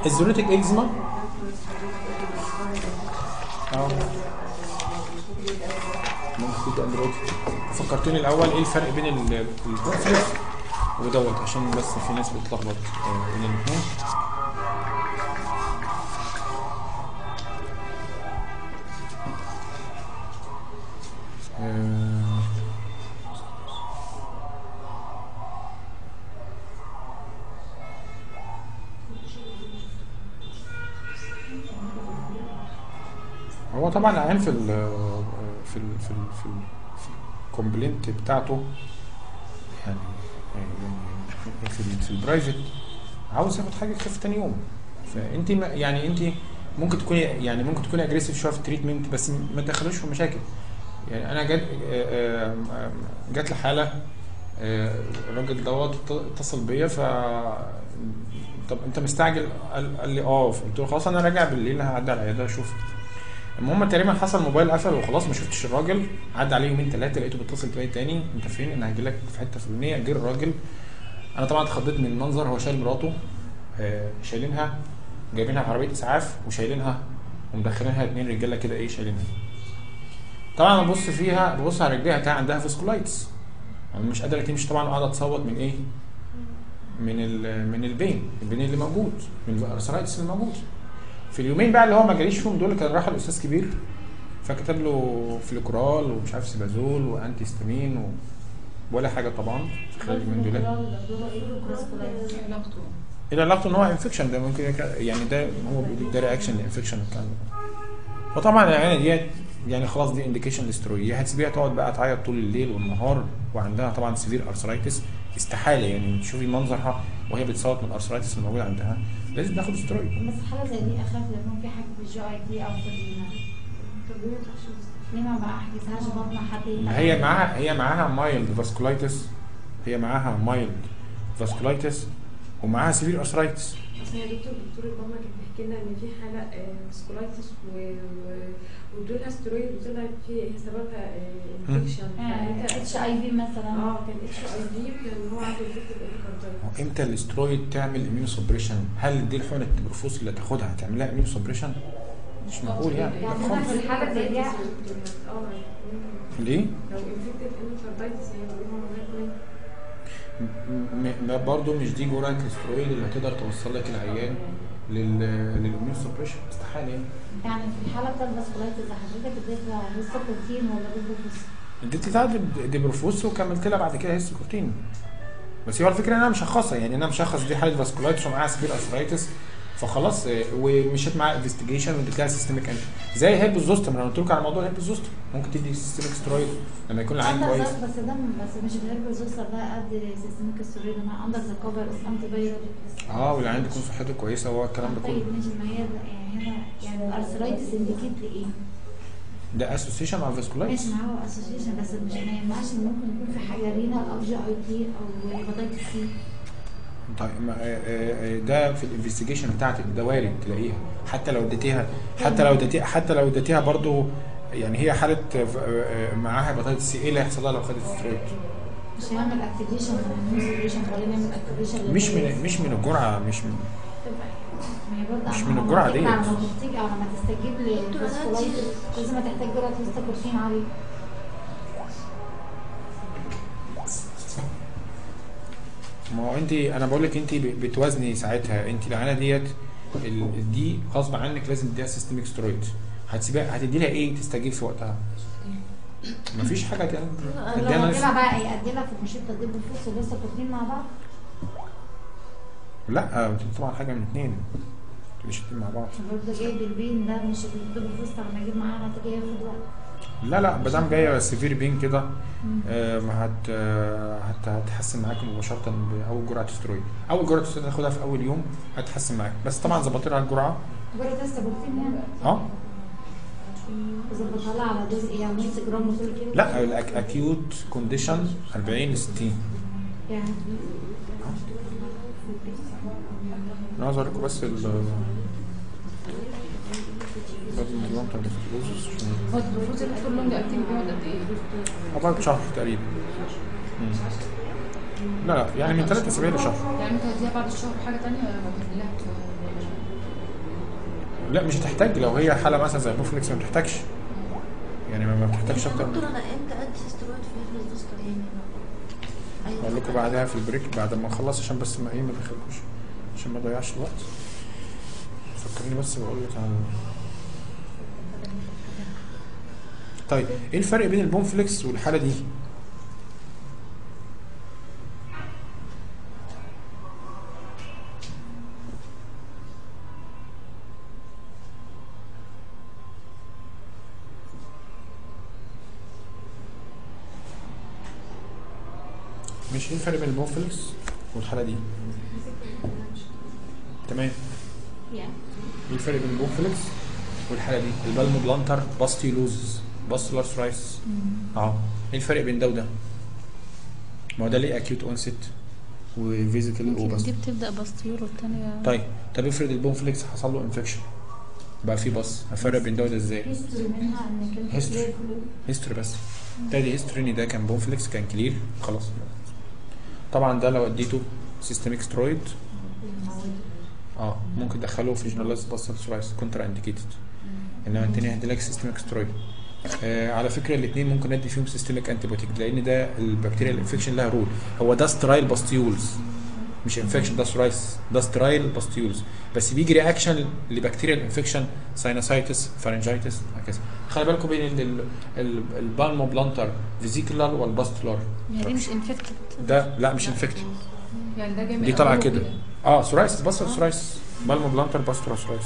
الزوليتك اكزيما اه ممكن اندرويد فكرتوني الاول ايه الفرق بين ال- البروفيس ودوت عشان بس في ناس بتلخبط آه، بين الاثنين آه، هو طبعا العيان في ال في ال في ال في, ال في الكومبلينت بتاعته يعني يعني في ال في البرايفت عاوز ياخد حاجه تخف تاني يوم فانت ما- يعني انت ممكن تكوني يعني ممكن تكوني اجريسيف شويه في التريتمنت بس ما تدخلوش في مشاكل يعني انا جات آه، آه، آه، جات لي حاله آه، الراجل دوت اتصل بيا ف طب انت مستعجل قال, قال لي اه قلت له خلاص انا راجع بالليل هعدي على العياده اشوف المهم تقريبا حصل الموبايل قفل وخلاص ما شفتش الراجل عدى عليه يومين ثلاثه لقيته بيتصل بيا تاني انت فين انا هاجي لك في حته فلانيه جه الراجل انا طبعا اتخضيت من المنظر هو شايل مراته آه، شايلينها جايبينها في عربيه اسعاف وشايلينها ومدخلينها اتنين رجاله كده ايه شايلينها طبعا ببص فيها ببص على رجليها تلاقي عندها فيسكولايتس يعني مش قادره تمشي طبعا قاعده تصوت من ايه من ال من البين البين اللي موجود من الارثرايتس اللي موجود في اليومين بقى اللي هو ما جاليش فيهم دول كان راح الاستاذ كبير فكتب له فليكورال ومش عارف سيبازول وانتي ستامين و... ولا حاجه طبعا في خلال اليومين دول ايه علاقته ان هو انفكشن ده ممكن يك- يعني ده هو بيقول ده رياكشن لانفكشن والكلام ده فطبعا العينه ديت يعني خلاص دي انديكيشن للسترويد يا هتسيبيها تقعد بقى تعيط طول الليل والنهار وعندها طبعا سيفير ارثرايتس استحاله يعني تشوفي منظرها وهي بتصوت من الارثرايتس اللي موجود عندها لازم تاخد سترويد بس حالة زي دي أخاف لأنه في حاجة في الجي أي دي أو في ال طب ليه ما تروحش ليه ما بحجزهاش بطنة حد ما هي معاها هي معاها مايلد فاسكولايتس هي معاها مايلد فاسكولايتس ومعاها سيفير ارثرايتس اصل يا دكتور دكتور البطنه كان بيحكي لنا ان في حاله سكولايتس وادولها سترويد وطلعت في سببها انفكشن اتش اي في مثلا اه كان اتش اي في كان هو عنده انفكتد اندوكاردايتس امتى الاسترويد تعمل اميون سبريشن هل دي الحقنه التبرفوس اللي تاخدها هتعملها اميون سبريشن مش معقول يعني لا يعني خالص في الحالة زي دي اه ليه لو انفكتد اندوكاردايتس هيعملوها من غير م- م- برضه مش دي جرعه الاسترويد اللي هتقدر توصل لك العيان لل للاميون سبريشن استحاله يعني يعني في الحالة بتاعت الفاسكولايتس حضرتك اديتها هيستوبروتين ولا بيبروفوس؟ اديتي ساعات ديبروفوس وكملت لها بعد كده هيستوكورتين بس هو الفكره ان انا مشخصه يعني انا مشخص دي حاله فاسكولايتس ومعاها سبير ارثرايتس فخلاص آه، ومشيت معاها انفستيجيشن واديت لها سيستميك انت زي هيلب الزوستم انا قلت لكم على موضوع هيلب الزوستم ممكن تدي سيستميك سترويد لما يكون العين اندر كويس ذا- بس ده بس مش الهيربوزوستر ده قد سيستميك ستوريد انا اندر ذا كفر از انتي بايوتكس اه والعين تكون صحته كويسه وهو الكلام ده كله طيب ماشي ما هي يعني هنا يعني الارثرايتس انديكيت لايه؟ ده اسوسيشن مع فاسكولايتس ماشي معاه اسوشيشن بس مش ما يمنعش ان ممكن يكون في حاجه رينا او جي اي تي او هيباتيتس سي طيب ما- آه، آه، آه، ده في الانفستيجيشن بتاعتك ده وارد تلاقيها حتى لو اديتيها حتى لو اديتيها حتى لو اديتيها برضو يعني هي حاله آه، آه، معاها هيباتيتس سي ايه اللي هيحصل لها لو خدت سترويد مش هيعمل اكتيفيشن للميوزيشن ولا نعمل اكتيفيشن مش من مش من الجرعه مش من مش مش من الجرعة ديت. لما تستجيب او لما تستجيب للفاسكولايتس لازم تحتاج جرعه هيستوكورتين عاليه ما هو انت انا بقول لك انت ب- بتوازني ساعتها انت العينه ديت ال- دي غصب عنك لازم تديها سيستميك سترويد هتسيبها هتدي لها ايه تستجيب في وقتها مفيش حاجه تانية لو اديها ادينا ناس- بقى ايه ادينا في المشيط تديب الفلوس والهيستوكورتين مع بعض لا انت طبعا حاجه من اتنين مش الاتنين مع بعض برضه جايب البين ده مش الديب الفلوس لما اجيب معاه نتيجه ياخد وقت لا لا ما دام جايه سيفير بين كده آه، ما هت آه، هت هتحسن معاك مباشره باول جرعه استرويد اول جرعه استرويد تاخدها في اول يوم هتحسن معاك بس طبعا ظبطي لها الجرعه جرعه هيستوكورتين يعني اه ظبطها لها على جزء يعني نص جرام لكل كيلو لا الاكيوت كونديشن 40 ل 60 يعني انا عايز اوريكم بس ال لازم نجيبهم بتاع الفلوس عشان هو الدكتور الدكتور لونج اكتيف بيقعد قد ايه؟ عقبال شهر تقريبا مم. لا لا يعني من ثلاث اسابيع لشهر يعني انت هتديها بعد الشهر حاجه ثانيه ولا هتديها لا مش هتحتاج لو هي حاله مثلا زي بوفليكس ما بتحتاجش يعني ما ما بتحتاجش اكتر من دكتور انا امتى ادي ستيرويد في هيفرز دوستر يعني أيوة. اقول لكم بعدها في البريك بعد ما نخلص عشان بس ما ايه ما دخلكوش عشان ما اضيعش الوقت فكرني بس بقول لك على طيب ايه الفرق بين البونفليكس والحاله دي؟ مش ايه الفرق بين البونفليكس والحاله دي؟ تمام يعني ايه الفرق بين البونفليكس والحاله دي؟ البالمو بلانتر باستيلوز باستولار ثرايس اه ايه الفرق بين ده وده؟ ما هو ده ليه اكيوت اونست وفيزيكال ممكن وبس دي بتبدا باستيور والتانية طيب طب افرض البونفليكس حصل له انفكشن بقى فيه بص هفرق بين ده وده ازاي؟ هيستوري منها ان كان History. هيستوري بس تاني هيستوري ان ده كان بونفليكس كان كلير خلاص طبعا ده لو اديته سيستميك سترويد اه ممكن تدخله في جنرالايز باستل سورايس كونترا انديكيتد انما التاني هيديلك سيستميك سترويد آه على فكره الاثنين ممكن ندي فيهم سيستميك انتيبيوتيك لان ده البكتيريا الانفكشن لها رول هو ده سترايل باستيولز مش انفكشن ده سورايس ده سترايل باستيولز بس بيجي رياكشن لبكتيريا الانفكشن ساينوسايتس فارنجايتس هكذا خلي بالكم بين البالمو بلانتر فيزيكولار والباستولار يعني دي مش انفكتد ده لا مش انفكتد يعني ده جاي من دي طالعه أوله كده اه سورايس باستر سورايس بالمو بلانتر باستر سورايس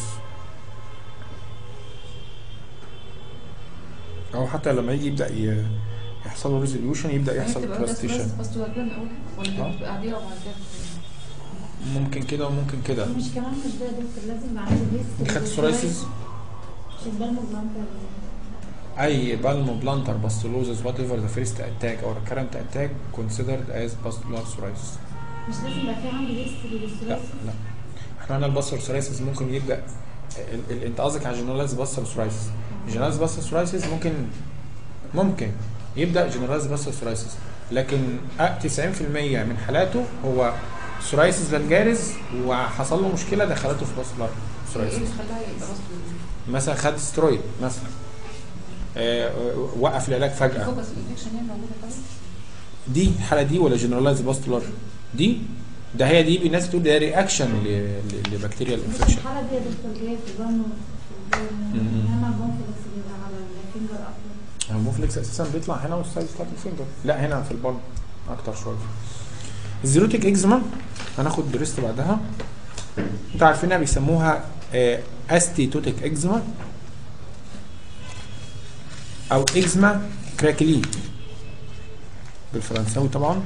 او حتى لما يجي يبدا ي- يحصل له ريزوليوشن يبدا يعني يحصل بتبقى واخدة كلاستيشن ثلاث بس تبقى كده من اول ولا آه. بتبقى عاديه وبعد كده ممكن كده وممكن كده مش كمان مش ده يا دكتور لازم يبقى عنده هيستوري دي خدت سورايسز مش البالمو بلانتر اي بالمو بلانتر باستولوزز وات ايفر ذا فيرست اتاك او current اتاك considered as bastular psoriasis مش لازم يبقى في عنده هيستوري لا للسورايسز لا احنا قلنا الباستر سورايسيس ممكن يبدا ال- ال- انت قصدك على جنرالايز باستر سورايسيس جنرالايز باستر سورايسيس ممكن ممكن يبدا جنرالايز باستر سورايسيس لكن أ- 90% من حالاته هو سورايسيس فالجاريز وحصل له مشكله دخلته في باستر ايه سورايسيس اللي خلاها يبقى بس مثلا خد سترويد مثلا آه، وقف العلاج فجاه الفوكس الانفكشن هي موجوده طيب دي الحاله دي ولا جنرالايز باستولار دي ده هي دي الناس بتقول ده رياكشن لبكتيريا بس الانفكشن الحالة دي يا دكتور جاية في البالمو في البالمو مم. انما البونفلكس بيبقى على الفينجر اكتر الموفلكس اساسا بيطلع هنا والسايز بتاعت الفينجر لا هنا في البالم اكتر شويه الزيروتيك اكزيما هناخد درست بعدها انتوا عارفينها بيسموها آه، استيتوتيك اكزيما او اكزيما كراكلي بالفرنساوي طبعا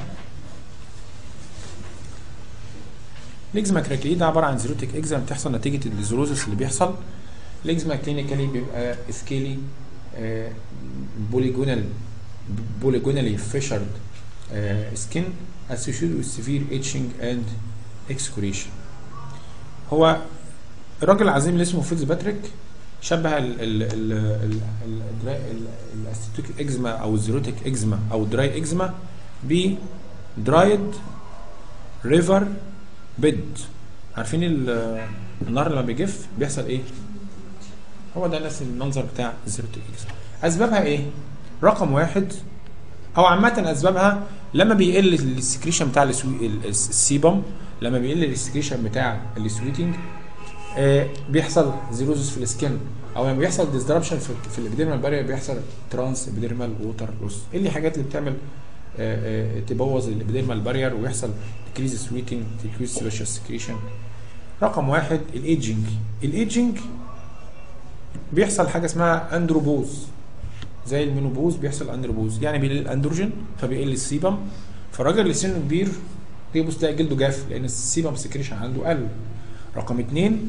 الاكزيما كراكلي ده عباره عن زيروتيك اكزيما بتحصل نتيجه الزيروزس اللي بيحصل الاكزيما كلينيكالي بيبقى سكيلي بوليجونال بوليجونالي فيشرد سكين associated with severe itching and excoriation هو الراجل العظيم اللي اسمه فيتز باتريك شبه ال ال ال ال ال ال الاستيتيك اكزما او الزيروتيك اكزما او الدراي اكزما ب درايد ريفر بيد عارفين ال- النهر لما بيجف بيحصل ايه؟ هو ده نفس المنظر بتاع الزيروتيك اكزما اسبابها ايه؟ رقم واحد او عامه اسبابها لما بيقل السكريشن بتاع السوي- ال- السيبم لما بيقل السكريشن بتاع السويتنج آه بيحصل زيروزس في السكين او لما بيحصل ديسدربشن في, في الابيديرمال بارير بيحصل ترانس ابيديرمال ووتر لوس ايه اللي الحاجات اللي بتعمل آه آه تبوظ الابيديرمال بارير ويحصل ديكريز سويتنج ديكريز سبيشال سكريشن رقم واحد الايدجنج الايدجنج بيحصل حاجه اسمها اندروبوز زي المينوبوز بيحصل اندروبوز يعني بيقل الاندروجين فبيقل السيبم فالراجل اللي سنه كبير تيجي تلاقي جلده جاف لان السيبم سكريشن عنده قل رقم اثنين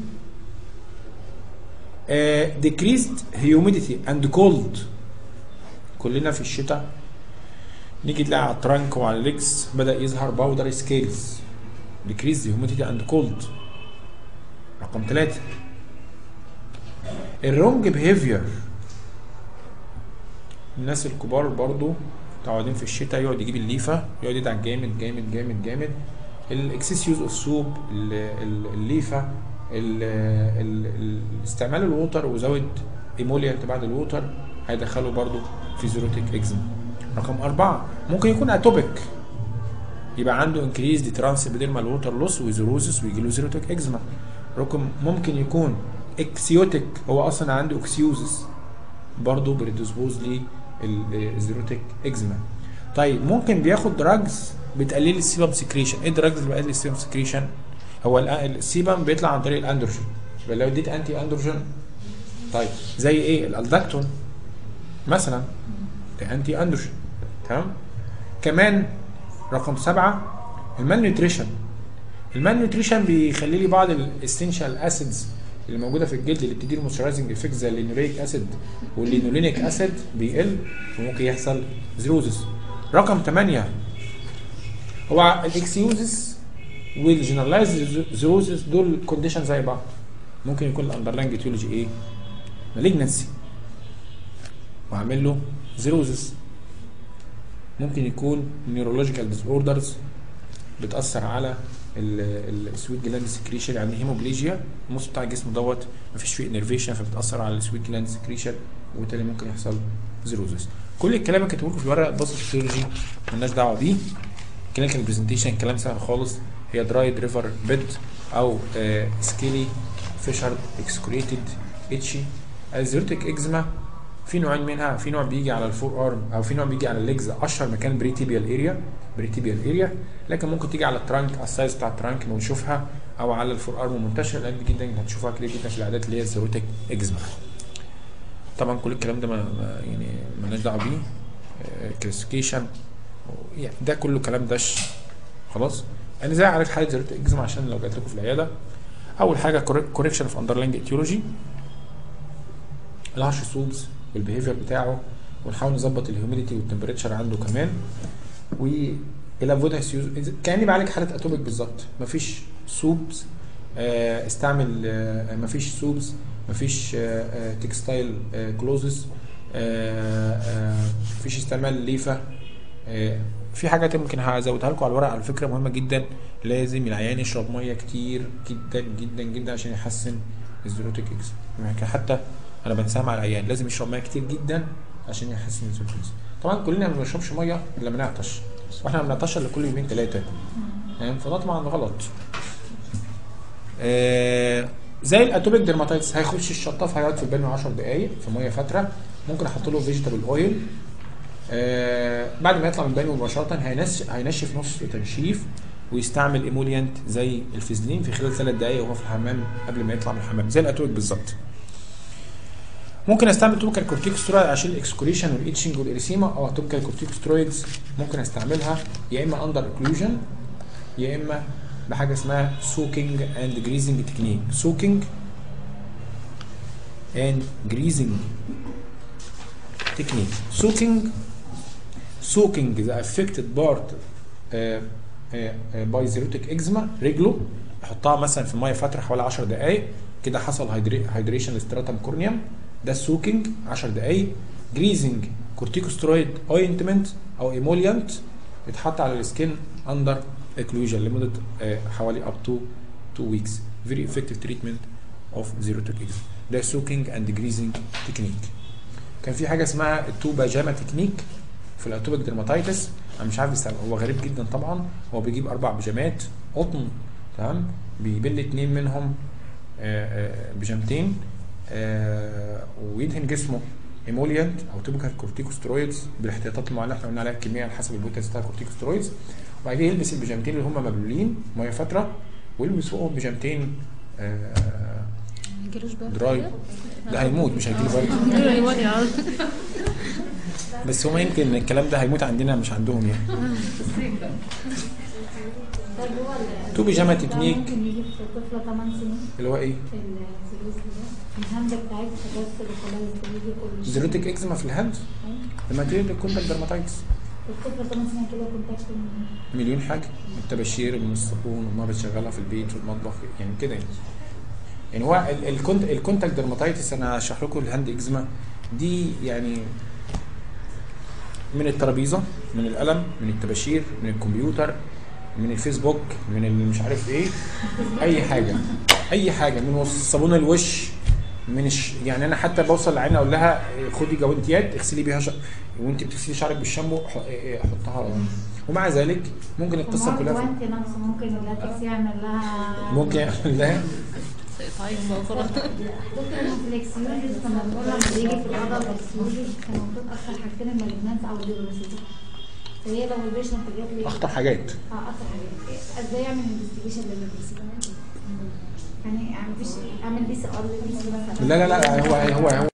decreased humidity and cold كلنا في الشتاء نيجي تلاقي على الترنك وعلى الليكس بدا يظهر باودر سكيلز decreased humidity and cold رقم ثلاثة الرونج بيهيفير الناس الكبار برضو متعودين في الشتاء يقعد يجيب الليفه يقعد يدعك جامد جامد جامد جامد الاكسس يوز اوف سوب الليفه ال ال ال استعمال الووتر وزود ايموليانت بعد الووتر هيدخله برضو في زيروتيك اكزيما رقم أربعة ممكن يكون اتوبيك يبقى عنده انكريزد ترانسبيديرمال ووتر لوس وزيروزس ويجي له زيروتيك اكزيما رقم ممكن يكون اكسيوتيك هو اصلا عنده اكسيوزس برضه بريدسبوز للزيروتيك اكزيما طيب ممكن بياخد دراجز بتقلل السيبم سكريشن ايه الدراجز اللي بتقلل السيبم سكريشن هو ال- السيبم بيطلع عن طريق الاندروجين يبقى لو اديت انتي اندروجين طيب زي ايه الالدكتون مثلا ده انتي اندروجين تمام كمان رقم سبعة المال نيوتريشن المال نيوتريشن بيخلي لي بعض الاسينشال اسيدز اللي موجوده في الجلد اللي بتدي مويسترايزنج افكت زي اللينوليك اسيد واللينولينيك اسيد بيقل وممكن يحصل زيروزس رقم 8 هو الاكسيوزس والجنرالايز زيروزس دول كونديشن زي بعض ممكن يكون الاندرلاين etiology ايه مالجنسي وعامل له زيروزس ممكن يكون نيورولوجيكال ديس اوردرز بتاثر على السويت جلاند سكريشن يعني هيموبليجيا النص بتاع الجسم دوت مفيش فيه انرفيشن فبتاثر على السويت جلاند سكريشن وبالتالي ممكن يحصل زيروزس كل الكلام اللي كاتبه لكم في الورقه بص فيسيولوجي مالناش دعوه بيه كلينيكال برزنتيشن كلام سهل خالص هي درايد ريفر بيد او سكيلي فيشر اكسكريتد اتشي الزيروتيك اكزيما في نوعين منها في نوع بيجي على الفور ارم او في نوع بيجي على الليجز اشهر مكان بريتيبيال اريا بريتيبيال اريا لكن ممكن تيجي على الترانك على السايز بتاع الترانك بنشوفها او على الفور ارم منتشر الان جدا هتشوفها كتير جدا في العادات اللي هي الزيروتيك اكزيما طبعا كل الكلام ده ما ما- يعني مالناش دعوه بيه كلاسيفيكيشن يعني ده كله كلام دش خلاص انا ازاي اعالج حاله زيروتيك اكزيما عشان لو جات لكم في العياده اول حاجه كوريكشن اوف اندرلاينج اتيولوجي الهارش سولز والبيهيفير بتاعه ونحاول نظبط الهيوميديتي والتمبريتشر عنده كمان و الافودنس يوز كاني بعالج حاله اتوبيك بالظبط مفيش سوبس آه، استعمل آه، مفيش سوبس مفيش تكستايل كلوزز مفيش استعمال ليفه آه، في حاجات ممكن هزودها لكم على الورق على فكره مهمه جدا لازم العيان يشرب ميه كتير جدا جدا جدا عشان يحسن الزيروتيك اكس يعني حتى انا بنساها مع العيان لازم يشرب ميه كتير جدا عشان يحسن الزيروتيك اكس طبعا كلنا ما بنشربش ميه الا لما نعطش واحنا ما بنعطش الا كل يومين ثلاثه فاهم فده طبعا غلط آه زي الاتوبيك ديرماتايتس هيخش الشطاف هيقعد في البانيو 10 دقائق في ميه فتره ممكن احط له فيجيتابل اويل آه بعد ما يطلع من البانيو مباشره هينش هينشف نص تنشيف ويستعمل ايموليانت زي الفيزلين في خلال ثلاث دقائق وهو في الحمام قبل ما يطلع من الحمام زي الاتوبيك بالظبط ممكن استعمل توبيكال كورتيكوسترويد عشان الاكسكوريشن والاتشنج والاريسيما او توبيكال كورتيكوسترويدز ممكن استعملها يا اما اندر اوكلوجن يا اما بحاجه اسمها سوكينج اند جريزنج تكنيك سوكينج اند جريزنج تكنيك سوكينج سوكينج ذا افكتد بارت باي زيروتيك اكزيما رجله احطها مثلا في ميه فتره حوالي 10 دقائق كده حصل هيدريشن لستراتم كورنيوم ده السوكينج 10 دقائق جريزنج كورتيكوسترويد اوينتمنت او ايموليانت بيتحط على السكين اندر اكلوجن لمده آه، حوالي اب تو 2 ويكس فيري افكتيف تريتمنت اوف زيروتيك اكزيما ده سوكينج اند جريزنج تكنيك كان في حاجه اسمها التو باجاما تكنيك في الاتوبيك ديرماتايتس انا مش عارف يستعمل هو غريب جدا طبعا هو بيجيب اربع بيجامات قطن تمام بيبل اتنين منهم آه، آه، بيجامتين آه، ويدهن جسمه ايموليانت او توبيكال كورتيكوسترويدز بالاحتياطات المعينه اللي احنا قلنا عليها الكميه على حسب البوتنس بتاع الكورتيكوسترويدز وبعد كده يلبس البيجامتين اللي هم مبلولين ميه فتره ويلبس فوقهم بيجامتين آه، يجيلوش بقى دراي ده هيموت مش هيجيله برد بس هو يمكن الكلام ده هيموت عندنا مش عندهم يعني طيب هو ال- تو بيجاما ده تكنيك ممكن يجي في طفله 8 سنين اللي هو ايه في الفلوس ده الهند بتاعتها بس اللي خلاص بيجي كل شيء زيروتيك اكزيما في الهاند لما تيجي الكونتاكت درماتايتس الطفله 8 سنين كده كونتاكت من- مليون حاجه التباشير من الصابون وما بتشغلها في البيت في المطبخ يعني كده يعني يعني هو ال- الكونت الكونتاكت درماتايتس انا هشرح لكم الهاند اكزيما دي يعني من الترابيزه من القلم من التباشير من الكمبيوتر من الفيسبوك من اللي مش عارف ايه اي حاجه اي حاجه من وص- صابون الوش من الش... يعني انا حتى بوصل لعيني اقول لها إيه، خدي جوانتيات اغسلي بيها شعر وانت بتغسلي شعرك بالشامبو ح- إيه، حطها ومع ذلك ممكن القصه طب ما كلها هو في... الجوانتي نفسه ممكن اللاتكس يعمل لها ممكن يعمل لها طيب بقى خلاص دكتور الفلكسيولوجيز كنا بنقول لما بيجي في الوضع الفلكسيولوجيز كان المفروض اكتر حاجتين المالجنانس او الديبروسيتي فهي لو البيشنت جات لي اخطر حاجات اه اكتر حاجات ازاي اعمل انفستيجيشن للديبروسيتي يعني يعني مفيش اعمل دي سي ار مثلا لا لا لا هو هو هو